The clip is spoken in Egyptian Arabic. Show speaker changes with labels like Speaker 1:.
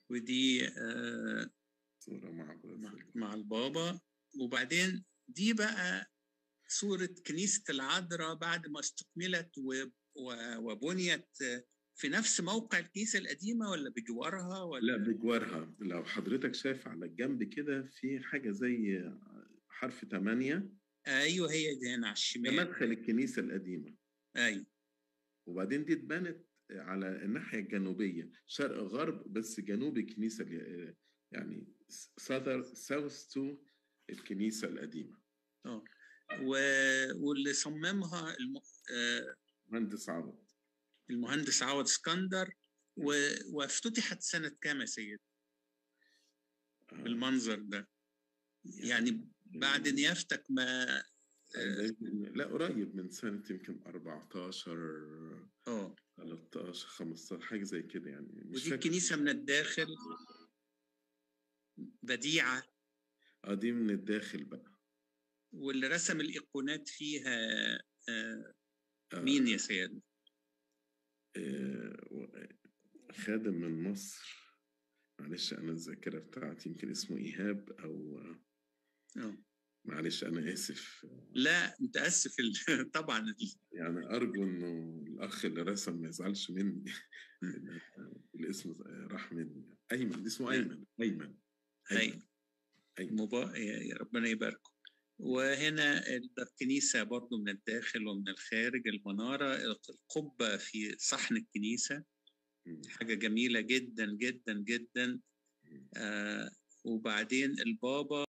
Speaker 1: ودي آه
Speaker 2: صورة مع
Speaker 1: مع, مع البابا وبعدين دي بقى صورة كنيسة العذراء بعد ما استكملت و- و- وبنيت في نفس موقع الكنيسة القديمة ولا بجوارها ولا
Speaker 2: لا بجوارها لو حضرتك شايف على الجنب كده في حاجة زي حرف 8
Speaker 1: ايوه هي دي هنا على
Speaker 2: ده
Speaker 1: الشمال
Speaker 2: مدخل الكنيسة القديمة
Speaker 1: ايوه
Speaker 2: وبعدين دي اتبنت على الناحية الجنوبية شرق غرب بس جنوب الكنيسة ال- يعني southern south to الكنيسة القديمة
Speaker 1: اه و... واللي صممها الم... آه،
Speaker 2: مهندس عوض
Speaker 1: المهندس عوض اسكندر و... وافتتحت سنة كام يا سيد
Speaker 2: آه،
Speaker 1: بالمنظر ده يعني بعد نيافتك ما
Speaker 2: لا قريب من سنة يمكن 14
Speaker 1: اه
Speaker 2: 13 15 حاجة زي كده يعني مش
Speaker 1: ودي
Speaker 2: فاكر
Speaker 1: الكنيسة من الداخل بديعة
Speaker 2: اه دي من الداخل بقى
Speaker 1: واللي رسم الإيقونات فيها آه،
Speaker 2: آه،
Speaker 1: مين يا سيد؟
Speaker 2: آه، و- خادم من مصر معلش أنا الذاكرة بتاعتي يمكن اسمه إيهاب أو
Speaker 1: اه
Speaker 2: معلش أنا آسف
Speaker 1: لا متأسف ال- طبعا ال-
Speaker 2: يعني أرجو إنه الأخ اللي رسم ما يزعلش مني إن الاسم راح مني أيمن اسمه أيمن أيمن
Speaker 1: هي
Speaker 2: أيمن
Speaker 1: مبا... يا يا ربنا يباركه وهنا ال- الكنيسة برضو من الداخل ومن الخارج المنارة القبة في صحن الكنيسة
Speaker 2: مم.
Speaker 1: حاجة جميلة جدا جدا جدا آه وبعدين البابا